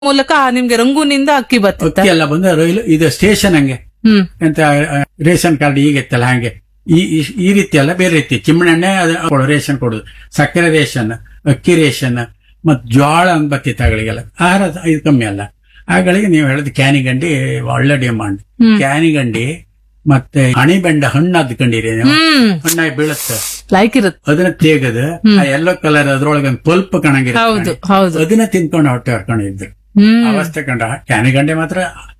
ಮೂಲಕ ನಿಮ್ಗೆ ರಂಗೂನಿಂದ ಅಕ್ಕಿ ಬರ್ತಿತ್ತ ಅಕ್ಕಿ ಎಲ್ಲ ಬಂದು ರೈಲು ಇದು ಸ್ಟೇಷನ್ ಹಂಗೆ ಹ್ಮ್ ಎಂತ ಆ, ರೇಷನ್ ಕಾರ್ಡ್ ಈಗಿತ್ತಲ್ಲ ಹಂಗೆ ಈ ಈ- ಈ ರೀತಿ ಅಲ್ಲ ಬೇರೆ ರೀತಿ ಚಿಮ್ಮಣ್ಣೆ ಅದು ಕೊಡೋದು, ರೇಷನ್ ಕೊಡುದು ಸಕ್ಕರೆ ರೇಷನ್ ಅಕ್ಕಿ ರೇಷನ್ ಮತ್ ಜೋಳ ಅಂತ ಬತ್ತಿತ್ತು ಅಗಳಿಗೆಲ್ಲ ಆಹಾರ ಇದು ಕಮ್ಮಿ ಅಲ್ಲ ಆಗಳಿಗೆ ನೀವು ಹೇಳಿದ ಕ್ಯಾನಿಗಂಡಿ ಒಳ್ಳೆ ಡಿಮಾಂಡ್ ಹ್ಮ್. ಕ್ಯಾನಿಗಂಡಿ ಮತ್ತೆ ಅಣಿಬೆಂಡ ಹಣ್ಣು ಅದ್ಕೊಂಡಿರಿ ನೀವು ಹ್ಮ್ ಹಣ್ಣಾಗಿ ಬೀಳುತ್ತೆ ಲೈಕ್ ಇರುತ್ತೆ ಅದನ್ನ ತೆಗೆದು ಆ ಎಲ್ಲೋ ಕಲರ್ ಅದ್ರೊಳಗೆ ಒಂದು ಪಲ್ಪ್ ಹೌದು ಕಣಂಗಿರುತ್ತೆ ಹೌದು ಅದನ್ನ ತಿನ್ಕೊಂಡು ಹೊಟ್ಟೆ ಹರ್ಕೊಂಡಿದ್ರು ಹ್ಮ್ ಅವಸ್ಥೆ ಕಂಡ ಕ್ಯಾನಿಗಂಡೆ ಮಾತ್ರ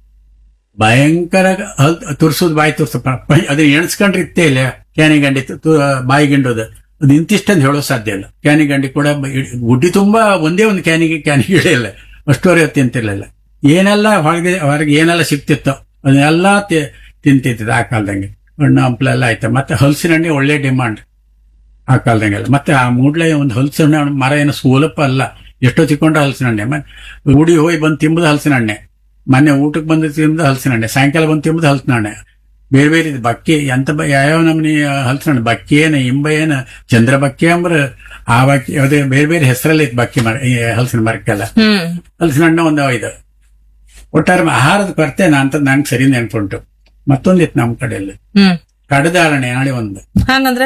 ಭಯಂಕರ ಹಲ್ ತುರ್ಸುದ್ ಬಾಯಿ ತುರ್ಸು ಅದನ್ನ ಎಣಿಸ್ಕೊಂಡ್ರೆ ಇತ್ತೇ ಇಲ್ಲ ಕ್ಯಾನಿಗಂಡಿ ತು- ತು- ಬಾಯಿ ಗಿಂಡೋದು ಅದು ಇಂತಿಷ್ಟಂದು ಹೇಳೋ ಸಾಧ್ಯ ಇಲ್ಲ ಕ್ಯಾನಿಗಂಡಿ ಕೂಡ ಬ- ಇಡ್- ಗುಡ್ಡಿ ತುಂಬಾ ಒಂದೇ ಒಂದು ಕ್ಯಾನಿಗೆ ಕ್ಯಾನಿಗೆ ಇಲ್ಲ ಅಷ್ಟುವರೆ ತಿಂತಿರ್ಲಿಲ್ಲ ಏನೆಲ್ಲ ಹೊರಗೆ ಹೊರಗೆ ಏನೆಲ್ಲ ಸಿಕ್ತಿತ್ತೋ ಅದನ್ನೆಲ್ಲ ತಿ- ತಿಂತಿತ್ತು ಆ ಕಾಲದಂಗೆ ಹಣ್ಣು ಹಂಪ್ಲೆಲ್ಲ ಆಯ್ತು ಮತ್ತೆ ಹಲಸಿನ ಹಣ್ಣಿ ಒಳ್ಳೆ ಡಿಮಾಂಡ್ ಆ ಕಾಲದಂಗೆಲ್ಲ ಮತ್ತೆ ಆ ಮೂಡ್ಲೆ ಒಂದು ಹಲಸಿನ ಹಣ್ಣು ಮರ ಏನು ಸೋಲಪ್ಪ ಅಲ್ಲ ಎಷ್ಟೋ ತಿಕ್ಕೊಂಡ್ರೆ ಹಲಸಿನ ಹಣ್ಣೆ ಮ- ಉಡಿ ಹೋಗಿ ಬಂದು ತಿಂಬುದು ಹಲಸಿನ ಹಣ್ಣೆ ಮೊನ್ನೆ ಊಟಕ್ಕೆ ಬಂದು ತಿಂಬುದು ಹಲಸಿನ ಹಣ್ಣೆ ಸಾಯಂಕಾಲ ಬಂದು ತಿಂಬುದು ಹಲಸಿನ ಹಣ್ಣೆ ಬೇರೆ ಬೇರೆ ಇದು ಬಕ್ಕಿ ಎಂತ ಬ- ಯಾವ್ಯಾವ ನಮ್ನಿ ಹಲಸಿನ ಹಣ್ಣು ಬಕ್ಕಿ ಏನ ಇಂಬ ಏನ ಚಂದ್ರ ಬಕ್ಕಿ ಅಂಬ್ರ ಆ ಬಕ್ಕಿ ಅದೇ ಬೇರೆ ಬೇರೆ ಹೆಸರಲ್ಲಿ ಇತ್ತು ಬಕ್ಕಿ ಮರ ಈ ಹಲಸಿನ ಮರಕ್ಕೆಲ್ಲ ಹ್ಮ್ ಹಲಸಿನ ಹಣ್ಣು ಒಂದು ಇದು ಒಟ್ಟಾರೆ ಆಹಾರದ ಕೊರತೆ ಅಂತ ನಂಗೆ ಸರಿ ನೆನ್ಪುಂಟು ಮತ್ತೊಂದಿತ್ತು ನಮ್ಮ ಕಡೆಯಲ್ಲಿ ಹ್ಮ್ ಕಡದಾರಣೆ ನಾಳೆ ಒಂದು ಹಂಗಂದ್ರೆ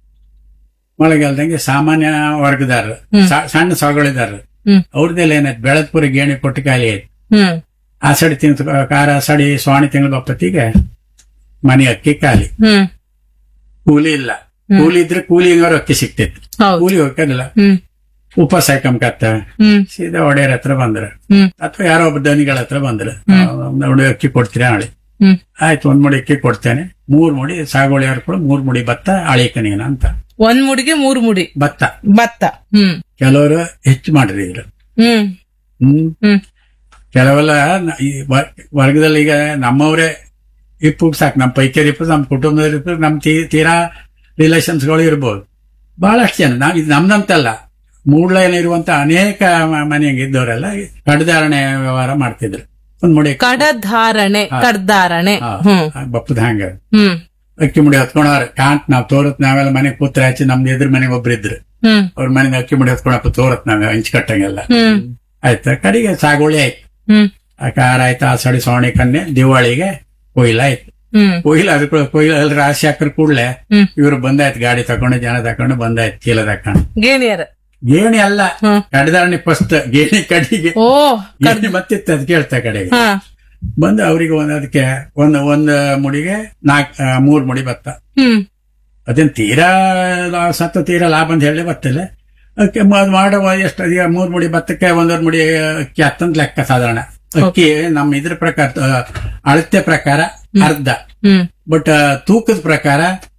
ಮಳೆಗಾಲದಂಗೆ ಸಾಮಾನ್ಯ ವರ್ಗದಾರರು ಹ್ಮ್. ಸ- ಸಣ್ಣ ಸಾಗುಳಿದಾರರು ಹ್ಮ್ ಅವ್ರದ್ದೆಲ್ಲ ಏನಾಯ್ತು ಬೆಳತ್ಪುರಿ ಗೇಣಿ ಕೊಟ್ಟು ಖಾಲಿ ಆಯ್ತು ಹ್ಮ್ ಆಸಡಿ ತಿಂಗಳು ಕಾರ ಆಸಡಿ ಸ್ವಾಣಿ ತಿಂಗಳ ಬಪ್ಪತ್ತಿಗೆ ಮನೆ ಅಕ್ಕಿ ಖಾಲಿ ಹ್ಮ್ ಕೂಲಿ ಇಲ್ಲ ಕೂಲಿ ಇದ್ರೆ ಕೂಲಿಗವರು ಅಕ್ಕಿ ಸಿಕ್ತಿತ್ತು ಹೌದು ಕೂಲಿ ಹೋಗಲ್ಲ ಹ್ಮ್ ಉಪವಾಸ ಹಾಕಂಕತ್ತ ಹ್ಮ್ ಸೀದಾ ಒಡೆಯರ್ ಹತ್ರ ಬಂದ್ರು ಹ್ಮ್ ಅಥವಾ ಯಾರೋ ಒಬ್ಬ ದನಿಗಳ ಹತ್ರ ಬಂದ್ರು ನೋಡಿ ಅಕ್ಕಿ ಕೊಡ್ತೀರಾ ನಾಳೆ ಹ್ಮ್ ಆಯ್ತು ಒಂದ್ ಮುಡಿ ಅಕ್ಕಿ ಕೊಡ್ತೇನೆ ಮೂರ್ ಮುಡಿ ಸಾಗುವಳಿಯವ್ರು ಕೂಡ ಮೂರ್ ಮುಡಿ ಭತ್ತ ಅಳಿಕನೀನ ಅಂತ ಒಂದ್ ಮುಡಿಗೆ ಮೂರು ಮುಡಿ ಭತ್ತ ಭತ್ತ ಹ್ಮ್ ಕೆಲವರು ಹೆಚ್ಚು ಮಾಡಿದ್ರು ಹ್ಮ್ ಹ್ಮ್ ಹ್ಮ್ ಕೆಲವೆಲ್ಲ ನ- ಈ ವ- ವರ್ಗದಲ್ಲಿ ಈಗ ನಮ್ಮವರೇ ಇಪ್ಪು ಸಾಕು ನಮ್ಮ ಪೈಕೇರಿ ಇಪ್ಪು ನಮ್ಮ ಕುಟುಂಬದವ್ರು ಇರ್ಬೋದು ನಮ್ಮ ತೀ ತೀರಾ ರಿಲೇಷನ್ಸ್ಗಳು ಇರ್ಬೋದು ಬಹಳಷ್ಟು ಜನ ನಾವು ಇದು ನಮ್ದಂತಲ್ಲ ಮೂಡ್ಲೈನ್ ಇರುವಂತ ಅನೇಕ ಮ- ಮನೆಯಾಗ ಇದ್ದವರೆಲ್ಲ ಕಡದಾರಣೆ ವ್ಯವಹಾರ ಮಾಡ್ತಿದ್ರು ಒಂದ್ ಮುಡಿ ಕಡಧಾರಣೆ ಕಡ್ದಾರಣೆ ಹಾ, ಹ್ಮ್ ಬಪ್ಪದ ಹಂಗ ಹ್ಮ್ ಅಕ್ಕಿ ಮುಡಿ ಹೊತ್ಕೊಂಡವ್ರ ಕಾಂಟ್ ನಾವ್ ತೋರತ್ ನಾವೆಲ್ಲ ಮನೆಗೆ ಕೂತ್ರ ಹಚ್ಚಿ ನಮ್ದು ಎದುರು ಮನೆಗೆ ಒಬ್ರು ಇದ್ರು ಹ್ಮ್ ಅವ್ರ ಮನೆಗೆ ಅಕ್ಕಿ ಮುಡಿ ಹೊತ್ಕೊಂಡಪ್ಪ ತೋರತ್ ನಾವ್ ಹಂಚ್ಕಟ್ಟಂಗೆಲ್ಲ ಹ್ಮ್ ಆಯ್ತಾ ಕಡೆಗೆ ಸಾಗುವಳಿ ಆಯ್ತು ಹ್ಮ್ ಆ ಕಾರ ಆಯ್ತು ಆಷಾಢಿ ಸೋಣಿ ಕನ್ನೆ ದಿವಾಳಿಗೆ ಕೊಯ್ಲ ಆಯ್ತು ಹ್ಮ್ ಕೊಯ್ಲ ಅದಕ್ಕೆ ಕೊಯ್ಲ ಅಲ್ಲಿ ರಾಶಿ ಹಾಕರ್ ಕೂಡ್ಲೆ ಹ್ಮ್ ಇವ್ರು ಬಂದಾಯ್ತು ಗಾಡಿ ತಕೊಂಡು ಜನ ತಕೊಂಡು ಬಂದಾಯ್ತು ಚೀಲ ತಕೊಂಡು ಗೇಣಿಯರ ಗೇಣಿ ಅಲ್ಲ ಹ್ಮ್ ಕಡದಾರಣಿ ಫಸ್ಟ್ ಗೇಣಿ ಕಡೆಗೆ ಓ ಗೇಣಿ ಮತ್ತಿತ್ತು ಅದ್ ಕೇಳ್ತಾ ಕಡೆಗೆ ಹಾ ಬಂದು ಅವ್ರಿಗೆ ಒಂದ್ ಅದಕ್ಕೆ ಒಂದು ಒಂದು ಮುಡಿಗೆ ನಾಲ್ಕ್ ಆ, ಮೂರ್ ಮುಡಿ ಭತ್ತ ಹ್ಮ್ ಅದೇನ್ ತೀರಾ ಲಾ- ಸತ್ತ ತೀರಾ ಲಾಭ ಅಂತ ಹೇಳಿ ಬರ್ತಿಲ್ಲ ಅದಕ್ಕೆ ಮ- ಮಾಡುವ ಎಷ್ಟು ಈಗ ಮೂರ್ ಮುಡಿ ಭತ್ತಕ್ಕೆ ಒಂದೊಂದು ಮುಡಿ ಅಕ್ಕಿ ಹತ್ತಂತ ಲೆಕ್ಕ ಸಾಧಾರಣ ಅಕ್ಕಿ ನಮ್ಮ ಇದ್ರ ಪ್ರಕಾರ ಆ, ಅಳತೆ ಪ್ರಕಾರ ಅರ್ಧ ಹ್ಮ್ ಬಟ್ ತೂಕದ ಪ್ರಕಾರ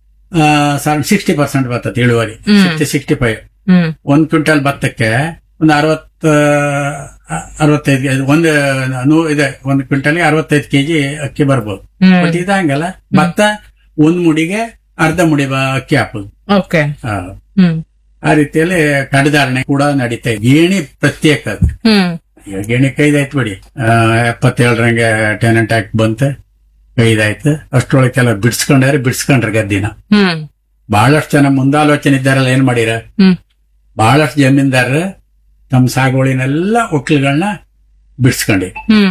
ಸಿಕ್ಸ್ಟಿ ಪರ್ಸೆಂಟ್ ಬರ್ತದೆ ಇಳುವರಿ ಹ್ಮ್. ಸಿಕ್ಸ್ಟಿ ಸಿಕ್ಸ್ಟಿ ಫೈವ್ ಹ್ಮ್ ಒಂದ್ ಕ್ವಿಂಟಲ್ ಭತ್ತಕ್ಕೆ ಒಂದು ಅರವತ್ತ ಅರವತ್ತೈದು ಕೆ- ಒಂದು ನೂ ಇದೆ ಒಂದು ಕ್ವಿಂಟಲ್ಗೆ ಅರವತ್ತೈದು ಕೆಜಿ ಅಕ್ಕಿ ಬರ್ಬೋದು ಹ್ಮ್ ಬಟ್ ಇದಂಗಲ್ಲ ಭತ್ತ ಒಂದ್ ಮುಡಿಗೆ ಅರ್ಧ ಮುಡಿ ಬ- ಅಕ್ಕಿ ಹಾಕೋದು ಓಕೆ ಆ, ಹ್ಮ್ ಆ ರೀತಿಯಲ್ಲಿ ಕಡದಾರಣೆ ಕೂಡ ನಡೀತಾ ಇದೆ ಗೇಣಿ ಪ್ರತ್ಯೇಕ ಅದು. ಹ್ಮ್ ಈಗ ಗೇಣಿ ಕೈದಾಯ್ತು ಬಿಡಿ ಆ, ಎಪ್ಪತ್ತೇಳರಂಗೆ ಟೆನೆಂಟ್ ಆಕ್ಟ್ ಬಂತು ಕೈದಾಯ್ತು ಅಷ್ಟ್ರೊಳಗೆ ಕೆಲವು ಬಿಡ್ಸ್ಕೊಂಡ್ರೆ ಬಿಡ್ಸ್ಕೊಂಡ್ರೆ ಗದ್ದಿನ ಹ್ಮ್ ಬಹಳಷ್ಟು ಜನ ಮುಂದಾಲೋಚನೆ ಇದ್ದಾರಲ್ಲ ಏನ್ ಮಾಡಿರ ಹ್ಮ್ ಬಹಳಷ್ಟು ಜಮೀನ್ದಾರರು ತಮ್ಮ ಸಾಗುವಳಿನೆಲ್ಲ ಒಕ್ಕಲುಗಳನ್ನ ಬಿಡ್ಸ್ಕೊಂಡಿ ಹ್ಮ್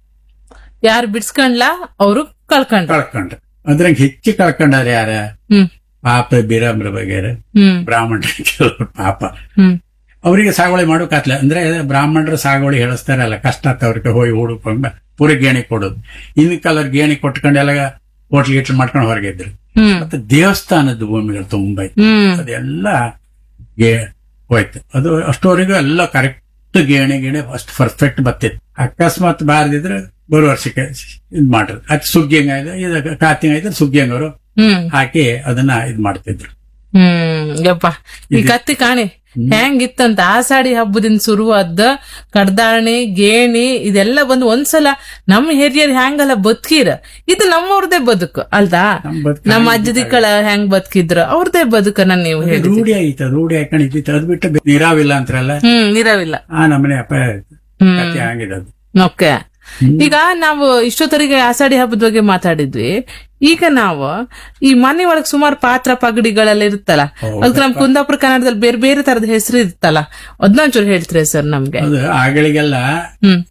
ಯಾರು ಬಿಡ್ಸ್ಕೊಂಡ್ಲ ಅವರು ಕಳ್ಕೊಂಡ್ರು ಕಳ್ಕೊಂಡ್ರು ಅದ್ರಂಗ್ ಹೆಚ್ಚು ಕಳ್ಕೊಂಡಾರೆ ಯಾರ ಹ್ಮ್ ಪಾಪ ಬೀರಾಮ್ರ ಬಗೆರೆ ಹ್ಮ್ ಬ್ರಾಹ್ಮಣರು ಕೆಲವ್ರು ಪಾಪ ಹ್ಮ್ ಅವರಿಗೆ ಸಾಗುವಳಿ ಮಾಡೋಕಾತ್ಲ ಅಂದ್ರೆ ಬ್ರಾಹ್ಮಣರು ಸಾಗುವಳಿ ಹೇಳಿಸ್ತಾರಲ್ಲ ಕಷ್ಟ ಆತ ಅವ್ರಿಗೆ ಹೋಗಿ ಹುಡುಕೊಂಡ ಪೂರ ಗೇಣಿ ಕೊಡೋದು ಇನ್ ಕಾಲರ್ ಗೇಣಿ ಕೊಟ್ಕೊಂಡೆಲ್ಲ ಹೋಟ್ಲ್ ಗೀಟ್ಲ್ ಮಾಡ್ಕೊಂಡು ಹೊರಗಿದ್ರು ಹ್ಮ್ ಮತ್ತೆ ದೇವಸ್ಥಾನದ ಭೂಮಿಗಳು ತುಂಬಾ ಇತ್ತು ಹ್ಮ್ ಅದೆಲ್ಲ ಗೇ ಹೋಯ್ತು ಅದು ಅಷ್ಟೋವರೆಗೂ ಎಲ್ಲ ಕರೆಕ್ಟ್ ಗೇಣಿ ಗೇಣಿ ಅಷ್ಟು ಪರ್ಫೆಕ್ಟ್ ಬತ್ತಿತ್ತು ಅಕಸ್ಮಾತ್ ಬಾರದಿದ್ರೆ ಬರೋ ವರ್ಷಕ್ಕೆ ಇದ್ ಮಾಡ್ರು ಅದು ಸುಗ್ಗಿಯಂಗ ಇದೆ ಇದು ಕಾತಿಂಗ ಇದ್ರೆ ಸುಗ್ಗಿಯಂಗವರು ಹ್ಮ್ ಹಾಕಿ ಅದನ್ನ ಇದ್ ಮಾಡ್ತಿದ್ರು ಹ್ಮ್ ಯಪ್ಪ ಈ ಕತ್ತಿ ಕಾಣಿ ಹೆಂಗಿತ್ತಂತ ಆಷಾಢಿ ಹಬ್ಬದಿಂದ ಶುರುವಾದ ಕಡ್ದಾಣಿ ಗೇಣಿ ಇದೆಲ್ಲ ಬಂದು ಒಂದ್ಸಲ ನಮ್ಮ ಹಿರಿಯರ್ ಹೆಂಗಲ್ಲ ಬದುಕಿರ ಇದು ನಮ್ಮವ್ರದೇ ಬದುಕು ಅಲ್ದಾ ನಮ್ ಬದುಕು ನಮ್ಮ ಅಜ್ಜದಿಕ್ಕಳ ಹೆಂಗ್ ಬದುಕಿದ್ರು ಅವ್ರದೇ ಬದುಕನ್ನ ನೀವು ಹೇಳಿ ರೂಢಿ ಆಯ್ತು ರೂಢಿ ಹಾಕೊಂಡು ಇದ್ದಿತ್ತು ಅದ್ ಬಿಟ್ಟು ಬೆ- ನೀರಾವಿಲ್ಲ ಅಂತಾರಲ್ಲ ಹ್ಮ್ ನೀರವಿಲ್ಲ ಆ ನಮ್ಮನೆ ಅಪ್ಪ ಹ್ಮ್ ಕತೆ ಹಂಗಿದೆ ಅದು ಓಕೆ ಈಗ ನಾವು ಇಷ್ಟೊತ್ತರಿಗೆ ಆಷಾಢಿ ಹಬ್ಬದ ಬಗ್ಗೆ ಮಾತಾಡಿದ್ವಿ ಈಗ ನಾವು ಈ ಮನೆ ಒಳಗ್ ಸುಮಾರು ಪಾತ್ರ ಪಗಡಿಗಳೆಲ್ಲ ಇರುತ್ತಲ್ಲ ಅದಕ್ಕೆ ನಮ್ ಕುಂದಾಪುರ ಕನ್ನಡದಲ್ಲಿ ಬೇರೆ ಬೇರೆ ತರದ ಹೆಸರು ಇರುತ್ತಲ್ಲ ಅದನ್ನೊಂಚೂರು ಹೇಳ್ತೀರಿ ಸರ್ ನಮ್ಗೆ ಅದು ಆಗಳಿಗೆಲ್ಲ ಹ್ಮ್